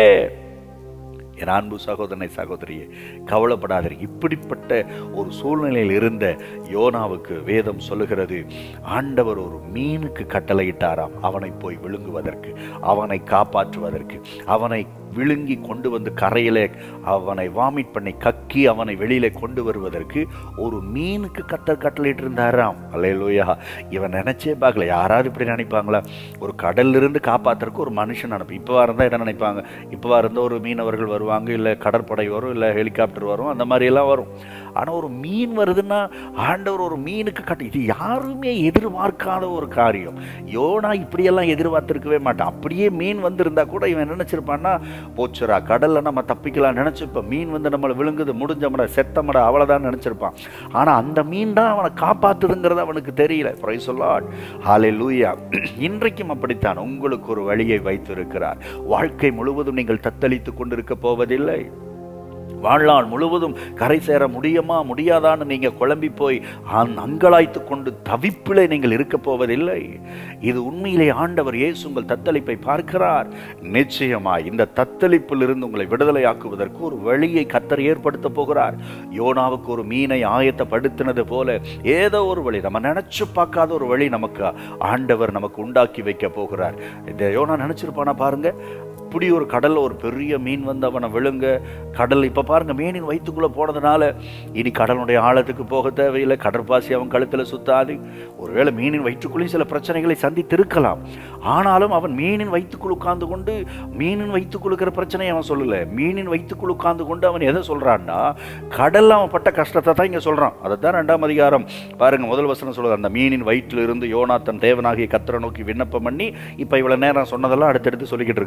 என் அன்பு சகோதரனை சகோதரியே கவலைப்படாதீர்கள் இப்படிப்பட்ட ஒரு சூழ்நிலையில் இருந்த யோனாவுக்கு வேதம் சொல்லுகிறது ஆண்டவர் ஒரு மீனுக்கு கட்டளையிட்டாராம் அவனை போய் விழுங்குவதற்கு அவனை காப்பாற்றுவதற்கு அவனை விழுங்கி கொண்டு வந்து கரையிலே அவனை வாமிட் பண்ணி கக்கி அவனை வெளியில கொண்டு வருவதற்கு ஒரு மீனுக்கு கத்தர் கட்டளையிட்டு இருந்தாராம் அல்லையிலோயா இவன் நினைச்சே பார்க்கல யாராவது இப்படி நினைப்பாங்களா ஒரு கடல்ல இருந்து காப்பாத்துறதுக்கு ஒரு மனுஷன் நினைப்பு இப்போ இருந்தால் என்ன நினைப்பாங்க இப்போ இருந்தால் ஒரு மீனவர்கள் வருவாங்க இல்லை கடற்படை வரும் இல்லை ஹெலிகாப்டர் வரும் அந்த மாதிரி எல்லாம் வரும் ஆனால் ஒரு மீன் வருதுன்னா ஆண்டவர் ஒரு மீனுக்கு கட்ட இது யாருமே எதிர்பார்க்காத ஒரு காரியம் யோனா இப்படியெல்லாம் எதிர்பார்த்திருக்கவே மாட்டான் அப்படியே மீன் வந்திருந்தா கூட இவன் நினைச்சிருப்பான்னா போச்சுரா கடல்ல நம்ம தப்பிக்கலாம் நினைச்சிருப்போம் மீன் வந்து நம்மளை விழுங்குது முடிஞ்சமட செத்தமட அவ்வளோதான் நினைச்சிருப்பான் ஆனால் அந்த மீன் தான் அவனை காப்பாத்துதுங்கிறது அவனுக்கு தெரியல பிரைசொல்லாட் ஹாலே லூயா இன்றைக்கும் அப்படித்தான் உங்களுக்கு ஒரு வழியை வைத்திருக்கிறார் வாழ்க்கை முழுவதும் நீங்கள் தத்தளித்து கொண்டிருக்க போவதில்லை வாழ்நாள் முழுவதும் கரை சேர முடியுமா முடியாதான்னு நீங்க குழம்பி போய் அந் அங்கலாய்த்து கொண்டு தவிப்பிலே நீங்கள் இருக்க போவதில்லை இது உண்மையிலே ஆண்டவர் இயேசு உங்கள் தத்தளிப்பை பார்க்கிறார் நிச்சயமாய் இந்த தத்தளிப்பில் இருந்து உங்களை விடுதலையாக்குவதற்கு ஒரு வழியை கத்தர் ஏற்படுத்த போகிறார் யோனாவுக்கு ஒரு மீனை ஆயத்தப்படுத்தினது போல ஏதோ ஒரு வழி நம்ம நினைச்சு பார்க்காத ஒரு வழி நமக்கு ஆண்டவர் நமக்கு உண்டாக்கி வைக்க போகிறார் இந்த யோனா நினைச்சிருப்பானா பாருங்க இப்படி ஒரு கடல்ல ஒரு பெரிய மீன் வந்து அவனை விழுங்க கடல் இப்ப பாருங்க மீனின் வயிற்றுக்குள்ள போனதுனால இனி கடலுடைய ஆழத்துக்கு போக தேவையில்லை கடற்பாசி அவன் கழுத்துல சுத்தாது ஒருவேளை மீனின் வயிற்றுக்குள்ளேயும் சில பிரச்சனைகளை சந்தித்திருக்கலாம் ஆனாலும் அவன் மீனின் வயிற்றுக்குள் உட்கார்ந்து கொண்டு மீனின் வயிற்றுக்குள் இருக்கிற பிரச்சனையை அவன் சொல்லல மீனின் வயிற்றுக்குள் உட்கார்ந்து கொண்டு அவன் எதை சொல்றான்னா கடல்ல அவன் பட்ட கஷ்டத்தை தான் இங்க சொல்றான் அதைத்தான் ரெண்டாம் அதிகாரம் பாருங்க முதல் வசனம் சொல்லுது அந்த மீனின் வயிற்றில் இருந்து யோனா தன் தேவனாகிய கத்தரை நோக்கி விண்ணப்பம் பண்ணி இப்ப இவ்வளவு நேரம் சொன்னதெல்லாம் அடுத்தடுத்து சொல்லிக்கிட்டு இருக்கிறான் ஆக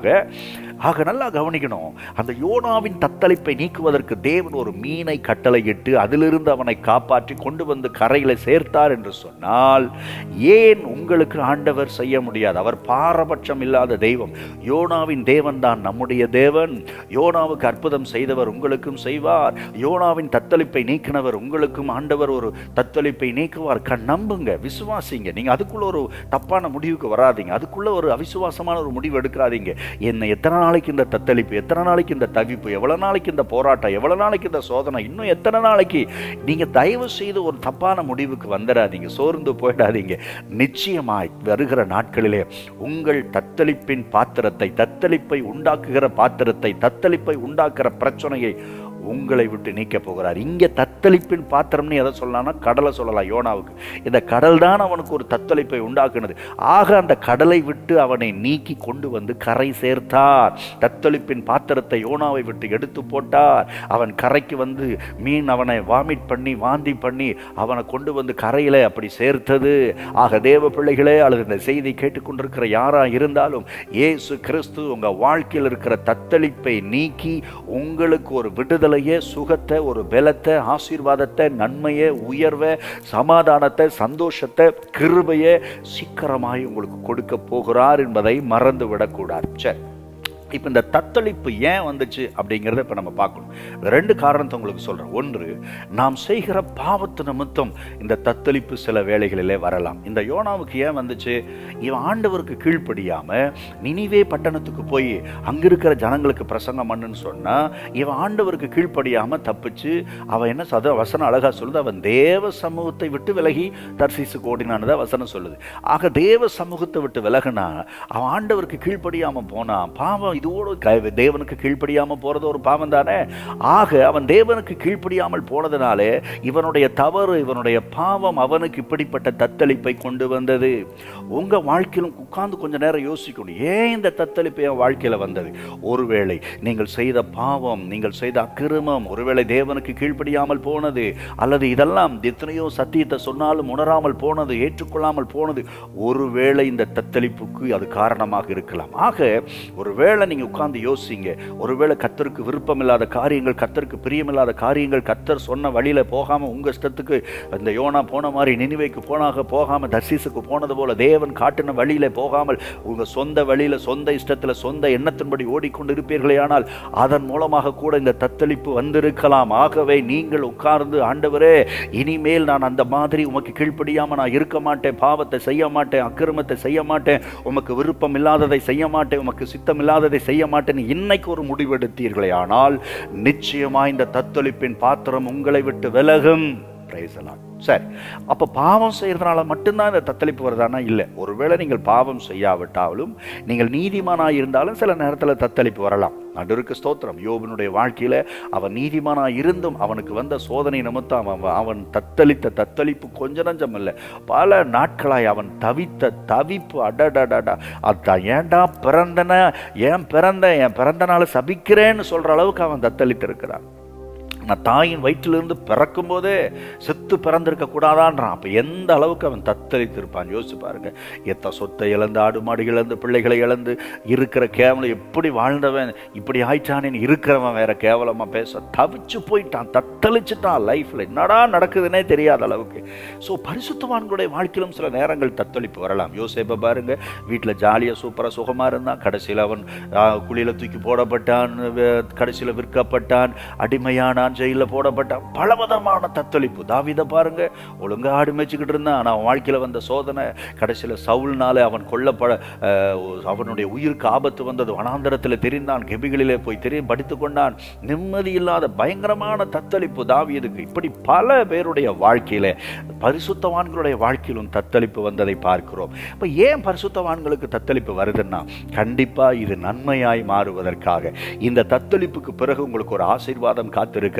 ஆக நல்லா கவனிக்கணும் அந்த யோனாவின் தத்தளிப்பை நீக்குவதற்கு தேவன் ஒரு மீனை கட்டளையிட்டு அதிலிருந்து அவனை காப்பாற்றி கொண்டு வந்து கரையில சேர்த்தார் என்று சொன்னால் ஏன் உங்களுக்கு ஆண்டவர் செய்ய முடியாது அவர் பாரபட்சம் இல்லாத தெய்வம் யோனாவின் தேவன் தான் நம்முடைய தேவன் யோனாவுக்கு அற்புதம் செய்தவர் உங்களுக்கும் செய்வார் யோனாவின் தத்தளிப்பை நீக்கினவர் உங்களுக்கும் ஆண்டவர் ஒரு தத்தளிப்பை நீக்குவார் கண் நம்புங்க விசுவாசிங்க நீங்க அதுக்குள்ள ஒரு தப்பான முடிவுக்கு வராதீங்க அதுக்குள்ள ஒரு அவிசுவாசமான ஒரு முடிவு எடுக்காதீங்க என்ன எத்தனை நாளைக்கு இந்த தத்தளிப்பு எத்தனை நாளைக்கு இந்த தவிப்பு எவ்வளவு நாளைக்கு இந்த போராட்டம் எவ்வளவு நாளைக்கு இந்த சோதனை இன்னும் எத்தனை நாளைக்கு நீங்க தயவு செய்து ஒரு தப்பான முடிவுக்கு வந்துடாதீங்க சோர்ந்து போயிடாதீங்க நிச்சயமாய் வருகிற நாட்களிலே உங்கள் தத்தளிப்பின் பாத்திரத்தை தத்தளிப்பை உண்டாக்குகிற பாத்திரத்தை தத்தளிப்பை உண்டாக்குற பிரச்சனையை உங்களை விட்டு நீக்க போகிறார் இங்கே தத்தளிப்பின் பாத்திரம்னு எதை சொல்லலாம்னா கடலை சொல்லலாம் யோனாவுக்கு இந்த கடல் தான் அவனுக்கு ஒரு தத்தளிப்பை உண்டாக்குனது ஆக அந்த கடலை விட்டு அவனை நீக்கி கொண்டு வந்து கரை சேர்த்தார் தத்தளிப்பின் பாத்திரத்தை யோனாவை விட்டு எடுத்து போட்டார் அவன் கரைக்கு வந்து மீன் அவனை வாமிட் பண்ணி வாந்தி பண்ணி அவனை கொண்டு வந்து கரையில அப்படி சேர்த்தது ஆக தேவ பிள்ளைகளே அல்லது இந்த செய்தி கேட்டுக்கொண்டிருக்கிற யாரா இருந்தாலும் இயேசு கிறிஸ்து உங்க வாழ்க்கையில் இருக்கிற தத்தளிப்பை நீக்கி உங்களுக்கு ஒரு விடுதலையை சுகத்தை ஒரு பலத்தை ஆசீர்வாதத்தை நன்மையை உயர்வை சமாதானத்தை சந்தோஷத்தை கிருபையை சீக்கிரமாய் உங்களுக்கு கொடுக்க போகிறார் என்பதை மறந்து விடக்கூடாது சரி இப்போ இந்த தத்தளிப்பு ஏன் வந்துச்சு அப்படிங்கிறத இப்போ நம்ம பார்க்கணும் ரெண்டு காரணத்தை உங்களுக்கு சொல்கிறேன் ஒன்று நாம் செய்கிற பாவத்து நிமித்தம் இந்த தத்தளிப்பு சில வேளைகளிலே வரலாம் இந்த யோனாவுக்கு ஏன் வந்துச்சு இவன் ஆண்டவருக்கு கீழ்ப்படியாமல் நினிவே பட்டணத்துக்கு போய் அங்கே இருக்கிற ஜனங்களுக்கு பிரசங்கம் பண்ணுன்னு சொன்னால் இவன் ஆண்டவருக்கு கீழ்ப்படியாமல் தப்பிச்சு அவன் என்ன சத வசனம் அழகாக சொல்லுது அவன் தேவ சமூகத்தை விட்டு விலகி தர்சீசுக்கு ஓடினான்னு வசனம் சொல்லுது ஆக தேவ சமூகத்தை விட்டு விலகுனா அவன் ஆண்டவருக்கு கீழ்ப்படியாமல் போனான் பாவம் இதோடு க- தேவனுக்கு கீழ்ப்படியாமல் போகிறது ஒரு பாவம் தானே ஆக அவன் தேவனுக்கு கீழ்ப்படியாமல் போனதுனாலே இவனுடைய தவறு இவனுடைய பாவம் அவனுக்கு இப்படிப்பட்ட தத்தளிப்பை கொண்டு வந்தது உங்க வாழ்க்கையிலும் உட்கார்ந்து கொஞ்ச நேரம் யோசிக்கணும் ஏன் இந்த தத்தளிப்பு என் வாழ்க்கையில வந்தது ஒருவேளை நீங்கள் செய்த பாவம் நீங்கள் செய்த அக்கிரமம் ஒருவேளை தேவனுக்கு கீழ்ப்படியாமல் போனது அல்லது இதெல்லாம் எத்தனையோ சத்தியத்தை சொன்னாலும் உணராமல் போனது ஏற்றுக்கொள்ளாமல் போனது ஒருவேளை இந்த தத்தளிப்புக்கு அது காரணமாக இருக்கலாம் ஆக ஒருவேளை நீங்க உட்கார்ந்து யோசிங்க ஒருவேளை கத்தருக்கு விருப்பமில்லாத காரியங்கள் கத்தருக்கு பிரியமில்லாத காரியங்கள் கத்தர் சொன்ன வழியில போகாம உங்க இஷ்டத்துக்கு அந்த யோனா போன மாதிரி நினைவைக்கு போனாக போகாம தர்சீசுக்கு போனது போல தேவன் காட்டின வழியில போகாமல் உங்க சொந்த வழியில சொந்த இஷ்டத்துல சொந்த எண்ணத்தின்படி ஓடிக்கொண்டு இருப்பீர்களே ஆனால் அதன் மூலமாக கூட இந்த தத்தளிப்பு வந்திருக்கலாம் ஆகவே நீங்கள் உட்கார்ந்து ஆண்டவரே இனிமேல் நான் அந்த மாதிரி உமக்கு கீழ்ப்படியாம நான் இருக்க மாட்டேன் பாவத்தை செய்ய மாட்டேன் அக்கிரமத்தை செய்ய மாட்டேன் உமக்கு விருப்பம் இல்லாததை செய்ய மாட்டேன் உமக்கு சித்தம் இல்லாததை செய்ய மாட்டேன் இன்னைக்கு ஒரு முடிவெடுத்தீர்களே ஆனால் நிச்சயமா இந்த தத்தளிப்பின் பாத்திரம் உங்களை விட்டு விலகும் Praise the Lord. சரி அப்போ பாவம் செய்யறதுனால மட்டும்தான் இந்த தத்தளிப்பு வருதானா இல்லை ஒருவேளை நீங்கள் பாவம் செய்யாவிட்டாலும் நீங்கள் நீதிமானாக இருந்தாலும் சில நேரத்தில் தத்தளிப்பு வரலாம் நடுருக்கு ஸ்தோத்திரம் யோபனுடைய வாழ்க்கையில அவன் நீதிமானாக இருந்தும் அவனுக்கு வந்த சோதனை நிமித்தம் அவன் அவன் தத்தளித்த தத்தளிப்பு கொஞ்ச நஞ்சம் இல்லை பல நாட்களாய் அவன் தவித்த தவிப்பு அடடடடா அதான் ஏன்டா பிறந்தன ஏன் பிறந்த என் பிறந்த நாளை சபிக்கிறேன்னு சொல்ற அளவுக்கு அவன் தத்தளித்திருக்கிறான் நான் தாயின் வயிற்றிலிருந்து பிறக்கும் போதே செத்து பிறந்திருக்க கூடாதான்றான் அப்போ எந்த அளவுக்கு அவன் தத்தளித்திருப்பான் யோசிச்சு பாருங்க எத்த சொத்தை இழந்து ஆடு மாடு இழந்து பிள்ளைகளை இழந்து இருக்கிற கேவலம் எப்படி வாழ்ந்தவன் இப்படி ஆயிட்டானேன்னு இருக்கிறவன் வேற கேவலமாக பேச தவிச்சு போயிட்டான் தத்தளிச்சுட்டான் லைஃப்ல என்னடா நடக்குதுன்னே தெரியாத அளவுக்கு ஸோ பரிசுத்தவான்களுடைய வாழ்க்கையிலும் சில நேரங்கள் தத்தளிப்பு வரலாம் யோசேப்பை பாருங்க வீட்டில் ஜாலியாக சூப்பராக சுகமாக இருந்தான் கடைசியில் அவன் குழியில் தூக்கி போடப்பட்டான் கடைசியில் விற்கப்பட்டான் அடிமையானான் ஜெயிலில் போடப்பட்டான் பலவிதமான தத்தளிப்பு தாவிதை பாருங்க ஒழுங்கா ஆடு மேய்ச்சிக்கிட்டு இருந்தான் ஆனால் அவன் வாழ்க்கையில் வந்த சோதனை கடைசியில் சவுல்னால அவன் கொல்லப்பட அஹ், அவனுடைய உயிருக்கு ஆபத்து வந்தது வனாந்தரத்தில் தெரிந்தான் கெபிகளிலே போய் தெரியும் படித்து கொண்டான் நிம்மதி இல்லாத பயங்கரமான தத்தளிப்பு தாவியதுக்கு இப்படி பல பேருடைய வாழ்க்கையில பரிசுத்தவான்களுடைய வாழ்க்கையிலும் தத்தளிப்பு வந்ததை பார்க்கிறோம் இப்போ ஏன் பரிசுத்தவான்களுக்கு தத்தளிப்பு வருதுன்னா கண்டிப்பா இது நன்மையாய் மாறுவதற்காக இந்த தத்தளிப்புக்கு பிறகு உங்களுக்கு ஒரு ஆசீர்வாதம் காத்திருக்கிறது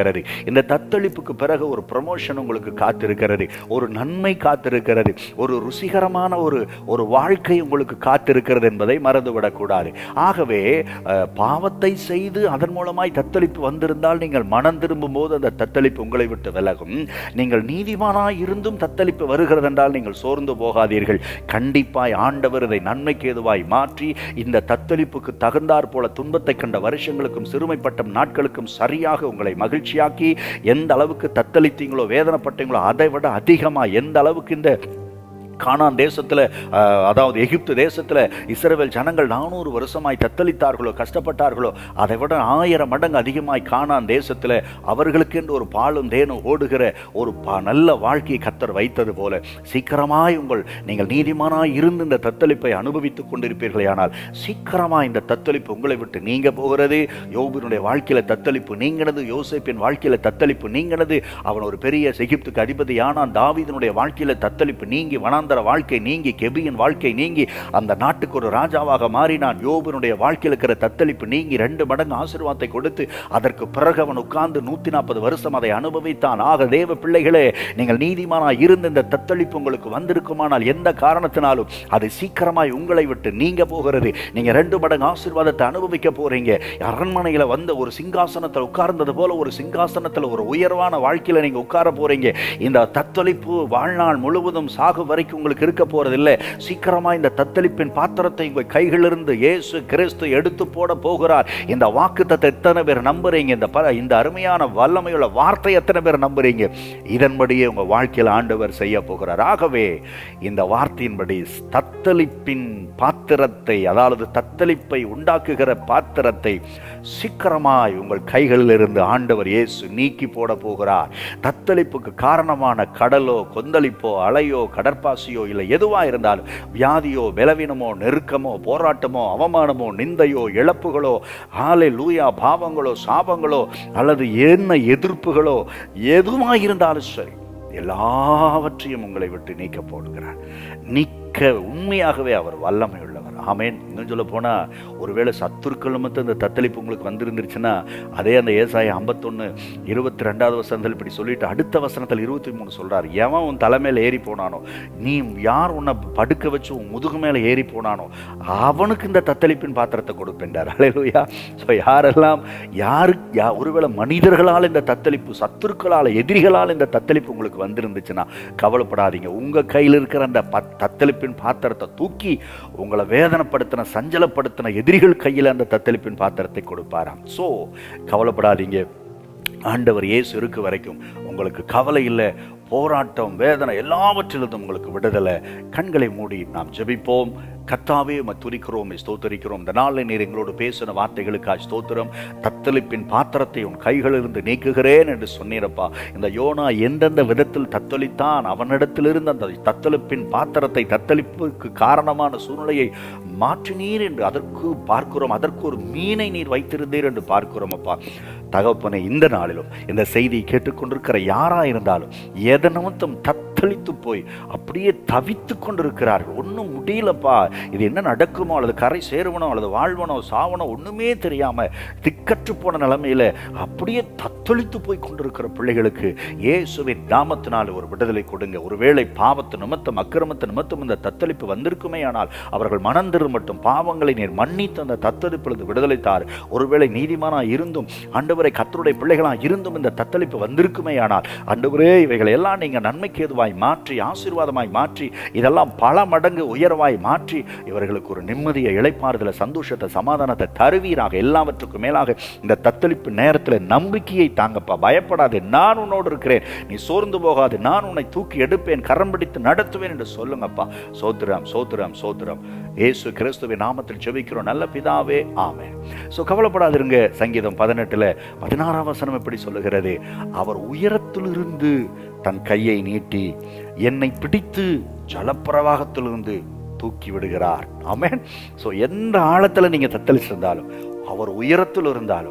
காத்திருக்கிறது இந்த தத்தளிப்புக்கு பிறகு ஒரு ப்ரமோஷன் உங்களுக்கு காத்திருக்கிறது ஒரு நன்மை காத்திருக்கிறது ஒரு ருசிகரமான ஒரு ஒரு வாழ்க்கை உங்களுக்கு காத்திருக்கிறது என்பதை மறந்துவிடக்கூடாது ஆகவே அஹ், பாவத்தை செய்து அதன் மூலமாய் தத்தளிப்பு வந்திருந்தால் நீங்கள் மனம் திரும்பும் போது அந்த தத்தளிப்பு உங்களை விட்டு விலகும் நீங்கள் நீதிமானாய் இருந்தும் தத்தளிப்பு வருகிறது என்றால் நீங்கள் சோர்ந்து போகாதீர்கள் கண்டிப்பாய் ஆண்டவர் இதை நன்மைக்கு ஏதுவாய் மாற்றி இந்த தத்தளிப்புக்கு தகுந்தாற் போல துன்பத்தை கண்ட வருஷங்களுக்கும் சிறுமைப்பட்ட நாட்களுக்கும் சரியாக உங்களை மகிழ்ச்சியாக்கி எந்த அளவுக்கு தத்தளித்தீங்களோ வேதனைப்பட்டீங்களோ அதை விட அதிகமாக எந்த அளவுக்கு இந்த கானான் தேசத்தில் அதாவது எகிப்து தேசத்தில் இஸ்ரவேல் ஜனங்கள் நானூறு வருஷமாய் தத்தளித்தார்களோ கஷ்டப்பட்டார்களோ அதை விட ஆயிரம் மடங்கு அதிகமாய் கானான் தேசத்தில் அவர்களுக்கென்று ஒரு பாலும் தேனும் ஓடுகிற ஒரு பா நல்ல வாழ்க்கையை கத்தர் வைத்தது போல சீக்கிரமாய் உங்கள் நீங்கள் நீதிமானாய் இருந்து இந்த தத்தளிப்பை அனுபவித்துக் கொண்டிருப்பீர்களே ஆனால் சீக்கிரமாய் இந்த தத்தளிப்பு உங்களை விட்டு நீங்க போகிறது யோபினுடைய வாழ்க்கையில தத்தளிப்பு நீங்கினது யோசேப்பின் வாழ்க்கையில தத்தளிப்பு நீங்கினது அவன் ஒரு பெரிய எகிப்துக்கு அதிபதியானான் தாவீதனுடைய வாழ்க்கையில தத்தளிப்பு நீங்கி வனாந்தர வாழ்க்கை நீங்கி கெபியின் வாழ்க்கை நீங்கி அந்த நாட்டுக்கு ஒரு ராஜாவாக மாறினான் யோபனுடைய வாழ்க்கையில் இருக்கிற தத்தளிப்பு நீங்கி ரெண்டு மடங்கு ஆசீர்வாதத்தை கொடுத்து அதற்கு பிறகு அவன் உட்கார்ந்து நூத்தி நாற்பது வருஷம் அதை அனுபவித்தான் ஆக தேவ பிள்ளைகளே நீங்கள் நீதிமானாய் இருந்த இந்த தத்தளிப்பு உங்களுக்கு வந்திருக்குமானால் எந்த காரணத்தினாலும் அது சீக்கிரமாய் உங்களை விட்டு நீங்க போகிறது நீங்க ரெண்டு மடங்கு ஆசீர்வாதத்தை அனுபவிக்க போறீங்க அரண்மனையில வந்த ஒரு சிங்காசனத்தில் உட்கார்ந்தது போல ஒரு சிங்காசனத்தில் ஒரு உயர்வான வாழ்க்கையில நீங்க உட்கார போறீங்க இந்த தத்தளிப்பு வாழ்நாள் முழுவதும் சாகு வரைக்கும் உங்களுக்கு இருக்க போறதில்லை சீக்கிரமா இந்த தத்தளிப்பின் பாத்திரத்தை உங்க கைகளிலிருந்து இயேசு கிறிஸ்து எடுத்து போட போகிறார் இந்த வாக்குத்தத்தை எத்தனை பேர் நம்புறீங்க இந்த ப இந்த அருமையான வல்லமையுள்ள வார்த்தை எத்தனை பேர் நம்புறீங்க இதன்படியே உங்க வாழ்க்கையில் ஆண்டவர் செய்ய போகிறார் ஆகவே இந்த வார்த்தையின்படி தத்தளிப்பின் பாத்திரத்தை அதாவது தத்தளிப்பை உண்டாக்குகிற பாத்திரத்தை சீக்கிரமாய் உங்கள் கைகளில் இருந்து ஆண்டவர் இயேசு நீக்கி போட போகிறார் தத்தளிப்புக்கு காரணமான கடலோ கொந்தளிப்போ அலையோ கடற்பாசியோ இல்லை எதுவா இருந்தாலும் வியாதியோ பலவீனமோ நெருக்கமோ போராட்டமோ அவமானமோ நிந்தையோ இழப்புகளோ ஆலை லூயா பாவங்களோ சாபங்களோ அல்லது என்ன எதிர்ப்புகளோ எதுவாக இருந்தாலும் சரி எல்லாவற்றையும் உங்களை விட்டு நீக்க போடுகிறார் நீக்க உண்மையாகவே அவர் வல்லமை உள்ளவர் ஆமேன் இன்னும் சொல்ல போனா ஒருவேளை சத்துருக்கள் நிமித்தம் இந்த தத்தளிப்பு உங்களுக்கு வந்திருந்துருச்சுன்னா அதே அந்த ஏசாய ஐம்பத்தொன்று இருபத்தி ரெண்டாவது வசனத்தில் இப்படி சொல்லிட்டு அடுத்த வசனத்தில் இருபத்தி மூணு சொல்றாரு எவன் உன் தலைமையில் ஏறி போனானோ நீ யார் உன்னை படுக்க வச்சு உன் முதுகு மேலே ஏறி போனானோ அவனுக்கு இந்த தத்தளிப்பின் பாத்திரத்தை கொடுப்பேன்டார் அலையிலுயா ஸோ யாரெல்லாம் யாரு யா ஒருவேளை மனிதர்களால் இந்த தத்தளிப்பு சத்துருக்களால் எதிரிகளால் இந்த தத்தளிப்பு உங்களுக்கு வந்திருந்துச்சுன்னா கவலைப்படாதீங்க உங்க கையில் இருக்கிற அந்த பத் தத்தளிப்பின் பாத்திரத்தை தூக்கி உங்களை வேதனைப்படுத்தின சஞ்சலப்படுத்தின எதிரிகள் கையில் அந்த தத்தளிப்பின் பாத்திரத்தை கொடுப்பாராம் ஸோ கவலைப்படாதீங்க ஆண்டவர் இயேசு இருக்கு வரைக்கும் உங்களுக்கு கவலை இல்லை போராட்டம் வேதனை எல்லாவற்றிலிருந்தும் உங்களுக்கு விடுதலை கண்களை மூடி நாம் ஜெபிப்போம் கத்தாவே உம்மை துதிக்கிறோம் ஸ்தோத்தரிக்கிறோம் இந்த நாளில் நீர் எங்களோடு பேசின வார்த்தைகளுக்காக ஸ்தோத்திரம் தத்தளிப்பின் பாத்திரத்தை உன் கைகளிலிருந்து நீக்குகிறேன் என்று சொன்னீரப்பா இந்த யோனா எந்தெந்த விதத்தில் தத்தளித்தான் அவனிடத்திலிருந்து அந்த தத்தளிப்பின் பாத்திரத்தை தத்தளிப்புக்கு காரணமான சூழ்நிலையை மாற்றினீர் என்று அதற்கு பார்க்கிறோம் அதற்கு ஒரு மீனை நீர் வைத்திருந்தீர் என்று பார்க்கிறோம் அப்பா தகப்பனை இந்த நாளிலும் இந்த செய்தியை கேட்டுக்கொண்டிருக்கிற யாரா இருந்தாலும் எதை நிமித்தம் தத்தளித்து போய் அப்படியே தவித்து கொண்டிருக்கிறார்கள் ஒன்றும் முடியலப்பா இது என்ன நடக்குமோ அல்லது கரை சேருவனோ அல்லது வாழ்வனோ சாவனோ ஒண்ணுமே தெரியாம திக்கற்று போன நிலைமையில அப்படியே தத்தளித்து போய் கொண்டிருக்கிற பிள்ளைகளுக்கு இயேசுவின் நாமத்தினால் ஒரு விடுதலை கொடுங்க ஒருவேளை பாவத்து நிமித்தம் அக்கிரமத்து நிமித்தம் இந்த தத்தளிப்பு வந்திருக்குமே ஆனால் அவர்கள் மனம் மட்டும் பாவங்களை நீர் மன்னித்து அந்த தத்தளிப்பிலிருந்து விடுதலை தார் ஒருவேளை நீதிமானா இருந்தும் ஆண்டவரை கத்தருடைய பிள்ளைகளா இருந்தும் இந்த தத்தளிப்பு வந்திருக்குமே ஆனால் ஆண்டவரே இவைகளை எல்லாம் நீங்க நன்மைக்கு ஏதுவாய் மாற்றி ஆசீர்வாதமாய் மாற்றி இதெல்லாம் பல மடங்கு உயர்வாய் மாற்றி இவர்களுக்கு ஒரு நிம்மதியை இளைப்பாறுதலை சந்தோஷத்தை சமாதானத்தை தருவீராக எல்லாவற்றுக்கும் மேலாக இந்த தத்தளிப்பு நேரத்தில் நம்பிக்கையை தாங்கப்பா பயப்படாதே நான் உன்னோடு இருக்கிறேன் நீ சோர்ந்து போகாது நான் உன்னை தூக்கி எடுப்பேன் கரம் பிடித்து நடத்துவேன் என்று சொல்லுங்கப்பா சோத்திரம் சோத்திரம் சோத்திரம் ஏசு கிறிஸ்துவின் நாமத்தில் ஜெபிக்கிறோம் நல்ல பிதாவே ஆமே ஸோ கவலைப்படாதிருங்க சங்கீதம் பதினெட்டுல பதினாறாம் வசனம் எப்படி சொல்லுகிறது அவர் உயரத்திலிருந்து தன் கையை நீட்டி என்னை பிடித்து ஜலப்பிரவாகத்திலிருந்து தூக்கி விடுகிறார் ஆமென் ஸோ எந்த ஆழத்தில் நீங்கள் தத்தளிச்சிருந்தாலும் அவர் உயரத்தில் இருந்தாலும்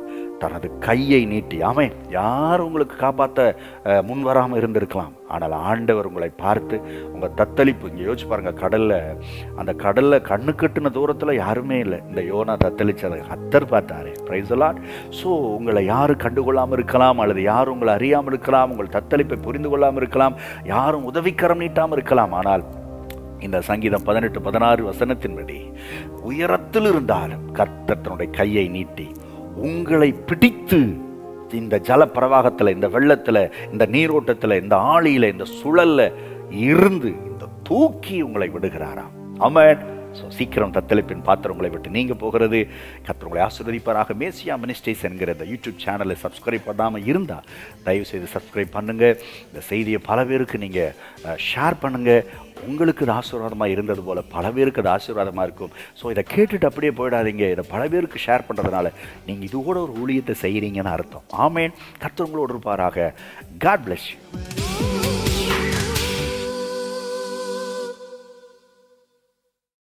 தனது கையை நீட்டி ஆமே யார் உங்களுக்கு காப்பாற்ற முன் வராமல் இருந்திருக்கலாம் ஆனால் ஆண்டவர் உங்களை பார்த்து உங்கள் தத்தளிப்பு இங்கே யோசிச்சு பாருங்க கடலில் அந்த கடலில் கண்ணு கட்டுன தூரத்தில் யாருமே இல்லை இந்த யோனா தத்தளிச்சதை ஹத்தர் பார்த்தாரு பிரைசலாட் ஸோ உங்களை யாரும் கண்டுகொள்ளாமல் இருக்கலாம் அல்லது யாரும் உங்களை அறியாமல் இருக்கலாம் உங்கள் தத்தளிப்பை புரிந்து கொள்ளாமல் இருக்கலாம் யாரும் உதவிக்கரம் நீட்டாமல் இருக்கலாம் ஆனால் இந்த சங்கீதம் பதினெட்டு பதினாறு வசனத்தின்படி உயரத்தில் இருந்தாலும் கர்த்தர் தன்னுடைய கையை நீட்டி உங்களை பிடித்து இந்த ஜல பிரவாகத்தில் இந்த வெள்ளத்தில் இந்த நீரோட்டத்தில் இந்த ஆழியில் இந்த சுழல்ல இருந்து இந்த தூக்கி உங்களை விடுகிறாராம் ஆமாம் ஸோ சீக்கிரம் தத்தளிப்பின் பாத்திரங்களை விட்டு நீங்கள் போகிறது கர்த்தர் உங்களை ஆசீர்வதிப்பாராக மேசியா மினிஸ்ட்ரிஸ் என்கிற இந்த யூடியூப் சேனலை சப்ஸ்கிரைப் பண்ணாமல் இருந்தால் தயவு செய்து சப்ஸ்கிரைப் பண்ணுங்கள் இந்த செய்தியை பல பேருக்கு நீங்கள் ஷேர் பண்ணுங்கள் உங்களுக்கு இது ஆசீர்வாதமாக இருந்தது போல் பல பேருக்கு அது ஆசீர்வாதமாக இருக்கும் ஸோ இதை கேட்டுட்டு அப்படியே போயிடாதீங்க இதை பல பேருக்கு ஷேர் பண்ணுறதுனால நீங்கள் இது கூட ஒரு ஊழியத்தை செய்கிறீங்கன்னு அர்த்தம் ஆமேன் கர்த்தர் உங்களோடு இருப்பாராக காட் bless you